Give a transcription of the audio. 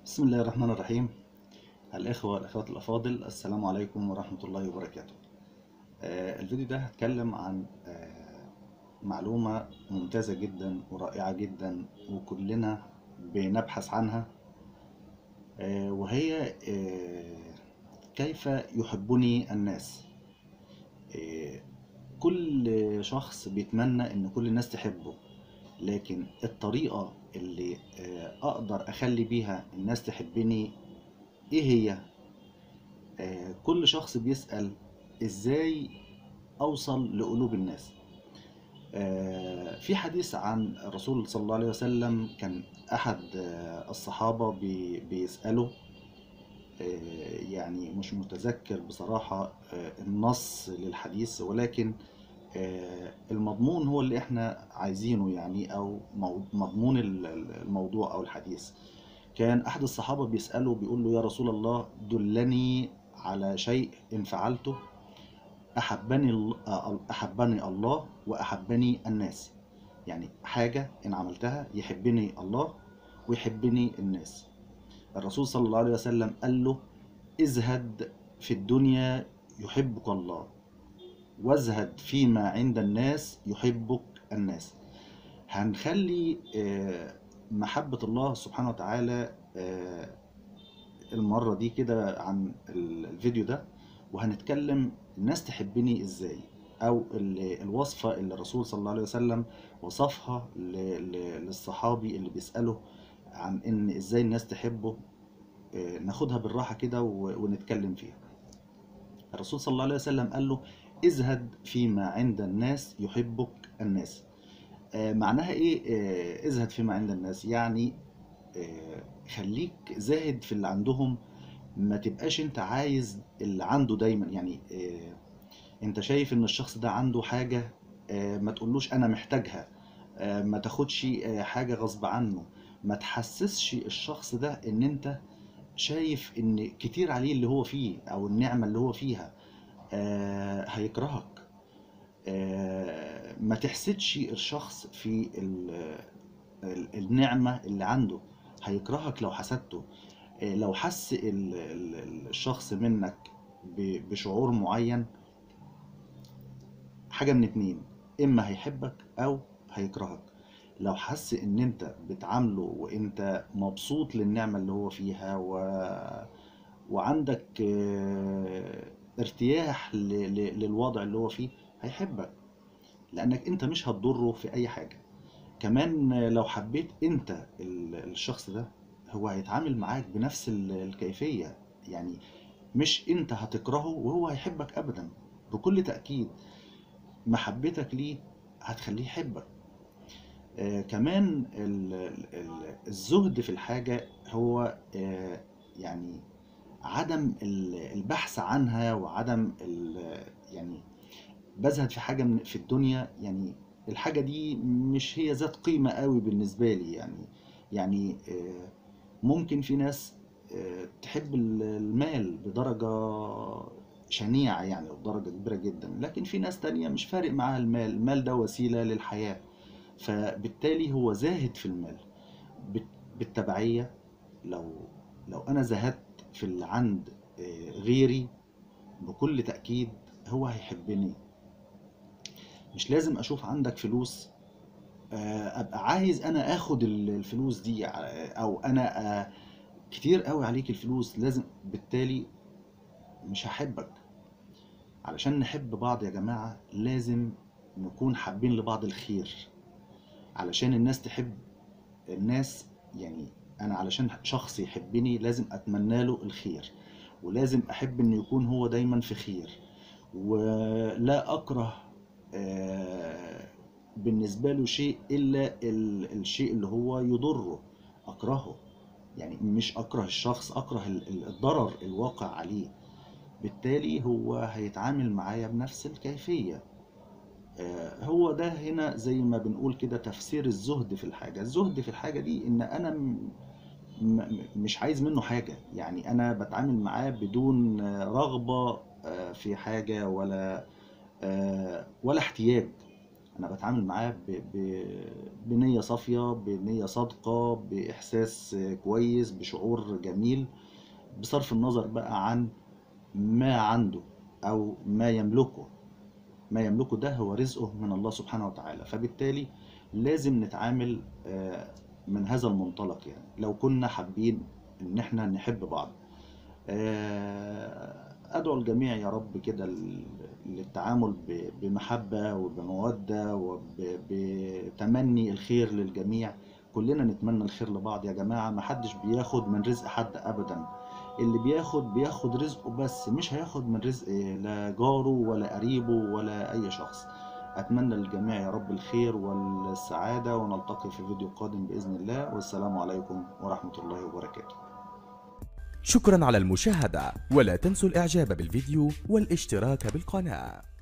بسم الله الرحمن الرحيم الإخوة والأخوات الأفاضل السلام عليكم ورحمة الله وبركاته آه، الفيديو ده هتكلم عن آه، معلومة ممتازة جدا ورائعة جدا وكلنا بنبحث عنها آه، وهي آه، كيف يحبني الناس آه، كل شخص بيتمنى ان كل الناس تحبه لكن الطريقة اللي آه، اقدر اخلي بيها الناس تحبني ايه هي آه، كل شخص بيسأل ازاي اوصل لقلوب الناس آه، في حديث عن الرسول صلى الله عليه وسلم كان احد آه، الصحابة بي- بيسأله آه، يعني مش متذكر بصراحة آه، النص للحديث ولكن آه، المضمون هو اللي احنا عايزينه يعني او مو- مضمون ال- ال- الموضوع او الحديث كان احد الصحابة بيسأله بيقول له يا رسول الله دلني على شيء ان فعلته احبني ال- آه، احبني الله واحبني الناس يعني حاجة ان عملتها يحبني الله ويحبني الناس الرسول صلى الله عليه وسلم قال له ازهد في الدنيا يحبك الله وازهد فيما عند الناس يحبك الناس هنخلي آه، محبة الله سبحانه وتعالى آه، المرة دي كده عن ال- الفيديو ده وهنتكلم الناس تحبني ازاي او ال- الوصفة اللي الرسول صلى الله عليه وسلم وصفها ل- ل- للصحابي اللي بيسأله عن ان ازاي الناس تحبه آه، ناخدها بالراحة كده و- ونتكلم فيها الرسول صلى الله عليه وسلم قال له ازهد فيما عند الناس يحبك الناس آه، معناها ايه آه، ازهد فيما عند الناس يعني آه، خليك زاهد في اللي عندهم ما تبقاش انت عايز اللي عنده دايما يعني آه، انت شايف ان الشخص ده عنده حاجة آه، ما تقولوش انا محتاجها آه، ما تاخدش آه، حاجة غصب عنه ما تحسسش الشخص ده ان انت شايف ان كتير عليه اللي هو فيه او النعمة اللي هو فيها آه، هيكرهك آه، ما تحسدش الشخص في ال- ال- النعمة اللي عنده هيكرهك لو حسدته آه، لو حس ال- ال- الشخص منك ب- بشعور معين حاجة من اتنين اما هيحبك او هيكرهك لو حس ان انت بتعامله وانت مبسوط للنعمة اللي هو فيها و... وعندك آه، ارتياح ل... ل... للوضع اللي هو فيه هيحبك لانك انت مش هتضره في اي حاجة كمان لو حبيت انت ال- الشخص ده هو هيتعامل معاك بنفس ال- الكيفية يعني مش انت هتكرهه وهو هيحبك ابدا بكل تأكيد محبتك ليه هتخليه يحبك آه كمان ال- ال- ال- الزهد في الحاجة هو آه يعني عدم ال- البحث عنها وعدم ال- يعني بزهد في حاجة من في الدنيا يعني الحاجة دي مش هي ذات قيمة قوي بالنسبة لي يعني يعني آه، ممكن في ناس آه، تحب ال- المال بدرجة شنيعة يعني بدرجة كبيرة جدا لكن في ناس تانية مش فارق معاها المال المال ده وسيلة للحياة فبالتالي هو زاهد في المال بت- بالتبعية لو لو أنا زهدت في اللي عند آه، غيري بكل تأكيد هو هيحبني مش لازم اشوف عندك فلوس آه، ابقى عايز انا اخد ال- الفلوس دي آه، او انا آه، كتير قوي عليك الفلوس لازم بالتالي مش هحبك علشان نحب بعض يا جماعة لازم نكون حابين لبعض الخير علشان الناس تحب الناس يعني انا علشان شخص يحبني لازم اتمنى له الخير ولازم احب انه يكون هو دايما في خير ولا اكره آه، بالنسبة له شيء الا ال- الشيء اللي هو يضره اكرهه يعني مش اكره الشخص اكره ال- ال- الضرر الواقع عليه بالتالي هو هيتعامل معايا بنفس الكيفية آه، هو ده هنا زي ما بنقول كده تفسير الزهد في الحاجة الزهد في الحاجة دي ان انا م- م- مش عايز منه حاجة يعني انا بتعامل معاه بدون آه، رغبة آه، في حاجة ولا آه، ولا احتياج انا بتعامل معاه ب... ب... بنيه صافيه بنيه صادقه باحساس كويس بشعور جميل بصرف النظر بقى عن ما عنده او ما يملكه ما يملكه ده هو رزقه من الله سبحانه وتعالى فبالتالي لازم نتعامل آه، من هذا المنطلق يعني لو كنا حابين ان احنا نحب بعض آه، ادعو الجميع يا رب كده ل- للتعامل ب- بمحبة وبمودة وبتمني الخير للجميع كلنا نتمنى الخير لبعض يا جماعة محدش بياخد من رزق حد ابدا اللي بياخد بياخد رزقه بس مش هياخد من رزق لا جاره ولا قريبه ولا اي شخص اتمنى للجميع يا رب الخير والسعادة ونلتقي في فيديو قادم باذن الله والسلام عليكم ورحمة الله وبركاته شكرا على المشاهدة ولا تنسوا الاعجاب بالفيديو والاشتراك بالقناة